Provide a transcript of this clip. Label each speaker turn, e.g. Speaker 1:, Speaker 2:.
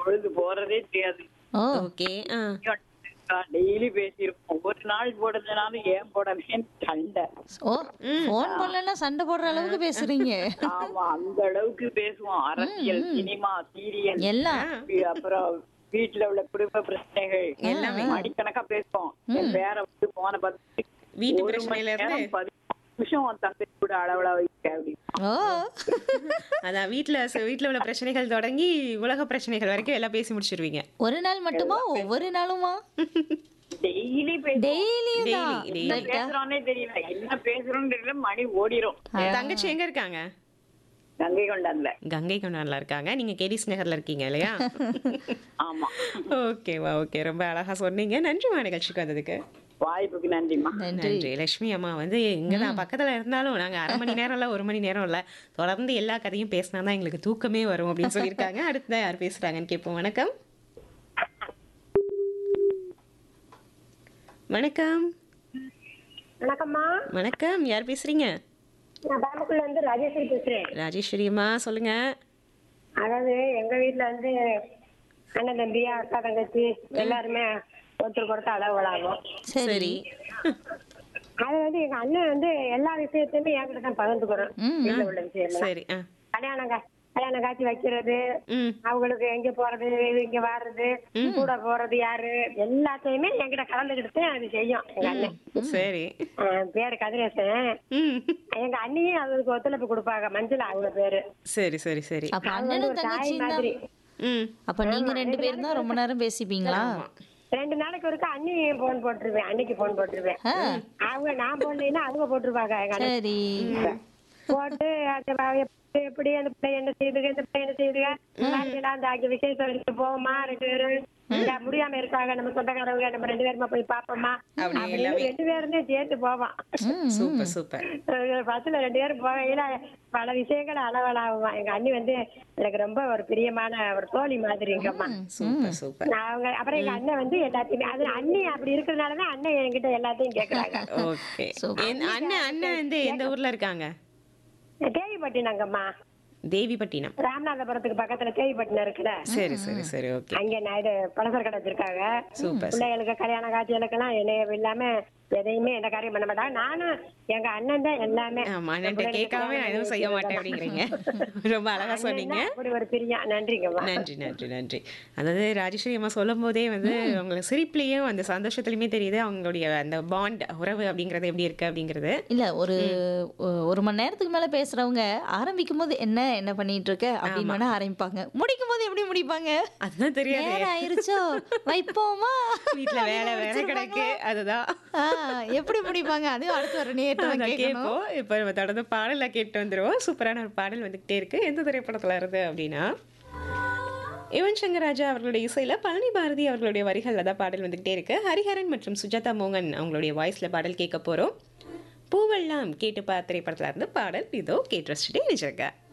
Speaker 1: பொழுது போறதே தெரியாது
Speaker 2: ஓ
Speaker 3: ஓகே ஆ
Speaker 1: டெய்லி பேசியிருப்போம் ஒரு நாள் போடுறதுனாலும் ஏன் போடவேன்னு சண்டை
Speaker 2: ஓ ஃபோன் பண்ணலன்னா சண்டை போடுற அளவுக்கு பேசுறீங்க
Speaker 1: ஆமா அந்த அளவுக்கு பேசுவோம் அரசியல் சினிமா சீரியல்
Speaker 2: எல்லாம்
Speaker 1: அப்புறம் வீட்டுல உள்ள குடும்ப பிரச்சனைகள் எல்லாமே மணிக்கணக்கா பேசுவோம் என் பேர வந்து போன பத்து
Speaker 3: வீட்டு
Speaker 1: ஒரு மணி
Speaker 3: பிரச்சனையில இருந்து
Speaker 1: நேரம் பதினஞ்சு நிமிஷம் உன் தந்தை கூட அளவலா வைக்க அப்படின்னு
Speaker 2: ஓ
Speaker 3: அதான் வீட்ல ச- வீட்ல உள்ள பிரச்சனைகள் தொடங்கி உலக பிரச்சனைகள் வரைக்கும் எல்லாம் பேசி முடிச்சிருவீங்க
Speaker 2: ஒரு நாள் மட்டுமா ஒவ்வொரு நாளுமா
Speaker 1: டெய்லி பேசுவோம்
Speaker 2: டெய்லியும் தான்
Speaker 3: Daily, daily.
Speaker 1: என்ன பேசுறோன்னே தெரியல என்ன பேசுறோம்னு தெரியல மணி ஓடிரும்
Speaker 3: தங்கச்சி எங்க இருக்காங்க
Speaker 1: கங்கை கொண்டான்ல
Speaker 3: கங்கை கொண்டான்ல இருக்காங்க நீங்க கேடிஸ் நகர்ல இருக்கீங்க இல்லையா
Speaker 1: ஆமா
Speaker 3: ஓகேவா ஓகே ரொம்ப அழகா சொன்னீங்க நன்றிமா நிகழ்ச்சிக்கு வந்ததுக்கு
Speaker 1: வாய்ப்புக்கு நன்றிம்மா
Speaker 2: நன்றி
Speaker 3: நன்றி லட்சுமி அம்மா வந்து எங்க தான் பக்கத்துல இருந்தாலும் நாங்க அரை மணி நேரம் இல்ல ஒரு மணி நேரம் இல்ல தொடர்ந்து எல்லா கதையும் பேசினா தான் எங்களுக்கு தூக்கமே வரும் அப்படின்னு சொல்லியிருக்காங்க அடுத்து யார் பேசுறாங்கன்னு கேட்போம் வணக்கம் வணக்கம்
Speaker 4: வணக்கம்மா
Speaker 3: வணக்கம் யார் பேசுறீங்க
Speaker 4: நான் பாமக்குள்ள இருந்து ராஜேஸ்வரி பேசுறேன்
Speaker 3: ராஜேஸ்வரி அம்மா சொல்லுங்க
Speaker 4: அதாவது எங்க வீட்டுல வந்து அண்ணன் தம்பி அக்கா தங்கச்சி எல்லாருமே ஒருத்தருக்கு ஒருத்தர் அளவுகளாகும்
Speaker 2: சரி
Speaker 4: அது வந்து எங்க அண்ணன் வந்து எல்லா விஷயத்தையுமே என்கிட்ட தான் பகிர்ந்துக்கிறோம் வீட்டுல உள்ள விஷயம்
Speaker 3: சரி ஆ
Speaker 4: கல்யாணம் கா- கல்யாணம் காட்சி வைக்கிறது
Speaker 3: ம்
Speaker 4: அவங்களுக்கு எங்க போறது இங்க வர்றது கூட போறது யாரு எல்லாத்தையுமே என்கிட்ட கலந்துக்கிட்டு அது செய்யும் எங்க அண்ணன்
Speaker 3: சரி
Speaker 4: அஹ் பேரு கதிரேசன்
Speaker 3: ம்
Speaker 4: எங்க அண்ணியும் அதுக்கு ஒத்துழைப்பு கொடுப்பாங்க மஞ்சள் அவங்க பேரு
Speaker 3: சரி சரி சரி
Speaker 2: அப்ப
Speaker 4: அவங்க வந்து
Speaker 2: அண்ணனும்
Speaker 4: ஒரு தாய்
Speaker 2: தங்கச்சியும் தான்
Speaker 4: மாதிரி
Speaker 3: ம்
Speaker 2: அப்ப நீங்க ரெண்டு பேரும் தான் ரொம்ப நேரம் பேசிப்பீங்களா
Speaker 4: ரெண்டு நாளைக்கு ஒருக்கா அண்ணி போன் போட்டுருவேன் அன்னைக்கு போன் போட்டுருவேன்
Speaker 2: ஆ,
Speaker 4: அவங்க நான் போடலைன்னா அவங்க போட்டுருவாங்க எங்க அண்ணன்
Speaker 2: சரி
Speaker 4: போட்டு அது வ- எப்படி எப்படி அந்த பிள்ளை என்ன செய்யுதுங்க இந்த பிள்ளை என்ன செய்யுதுங்க எல்லாம் அந்த அங்க விசேஷம் இருக்கு போவோமா ரெண்டு பேரும் இந்த முடியாம இருக்காங்க நம்ம சொந்தக்காரவங்க நம்ம ரெண்டு பேருமா போய் பாப்போமா
Speaker 3: அப்படி
Speaker 4: அப்படின்னு ரெண்டு பேருமே சேர்த்து போவான்
Speaker 3: சூப்பர் சூப்பர்
Speaker 4: பஸ்ல ரெண்டு பேரும் போகையில பல விஷயங்கள் அளவலாகுமா எங்க அண்ணி வந்து எனக்கு ரொம்ப ஒரு பிரியமான ஒரு தோழி மாதிரிங்கம்மா
Speaker 3: சூப்பர் சூப்பர்
Speaker 4: நான் அவங்க அப்புறம் எங்க அண்ணன் வந்து எல்லாத்தையுமே அது அண்ணி அப்படி இருக்கிறதுனாலதான் அண்ணன் என்கிட்ட எல்லாத்தையும் கேக்குறாங்க
Speaker 3: ஓகே
Speaker 2: Super.
Speaker 3: அண்ணன் அண்ணன் வந்து எந்த ஊர்ல இருக்காங்க
Speaker 4: தேவிப்பட்டினங்கம்மா
Speaker 3: தேவிப்பட்டினம்
Speaker 4: ராமநாதபுரத்துக்கு பக்கத்துல தேவிப்பட்டினம் இருக்குல்ல
Speaker 3: சரி சரி சரி ஓகே
Speaker 4: அங்க நான் இது பலசர கடை வச்சிருக்காங்க
Speaker 3: சூப்பர்
Speaker 4: பிள்ளைகளுக்கு கல்யாண காட்சிகளுக்கெல்லாம் என்னைய இல்லாம எதையுமே எந்த காரியம் பண்ண மாட்டாங்க நானும் எங்க அண்ணன் தான் எல்லாமே
Speaker 3: ஆமா அண்ணன்ட்ட கேட்காம நான் எதுவும் செய்ய மாட்டேன் அப்படிங்கிறீங்க ரொம்ப அழகா சொன்னீங்க
Speaker 4: அண்ணன் தான் அப்படி ஒரு பிரியம் நன்றிங்கம்மா
Speaker 3: நன்றி நன்றி நன்றி அதாவது ராஜேஸ்வரி அம்மா சொல்லும் போதே வந்து அவங்களுக்கு சிரிப்புலயும் அந்த சந்தோஷத்துலயுமே தெரியுது அவங்களுடைய அந்த பாண்ட் உறவு அப்படிங்கறது எப்படி இருக்கு அப்படிங்கிறது
Speaker 2: இல்ல ஒரு ஒ- ஒரு மணி நேரத்துக்கு மேல பேசுறவங்க ஆரம்பிக்கும் போது என்ன என்ன பண்ணிட்டு இருக்க அப்படின்னு வேணா ஆரம்பிப்பாங்க முடிக்கும் போது எப்படி முடிப்பாங்க
Speaker 3: அதுதான் தெரியாது
Speaker 2: நேரம் ஆயிருச்சோ வைப்போமா
Speaker 3: வீட்ல வேலை வேலை கிடக்கு அதுதான்
Speaker 2: ஆ, எப்படி முடிப்பாங்க அதுவும் அடுத்து வர நேரத்தை
Speaker 3: அதான்
Speaker 2: கேட்கணும்
Speaker 3: கேட்போம் இப்போ நம்ம தொடர்ந்து பாடல கேட்டு வந்துருவோம் சூப்பரான ஒரு பாடல் வந்துகிட்டே இருக்கு எந்த திரைப்படத்துல இருந்து அப்படின்னா யுவன் சங்கர் ராஜா அவர்களுடைய இசையில பழனி பாரதி அவர்களுடைய வரிகள்ல தான் பாடல் வந்துகிட்டே இருக்கு ஹரிஹரன் மற்றும் சுஜாதா மோகன் அவங்களுடைய வாய்ஸ்ல பாடல் கேட்க போறோம் பூவெல்லாம் கேட்டு பா திரைப்படத்துல இருந்து பாடல் இதோ கேட்டு ரசிச்சுட்டே நினைச்சிருக்க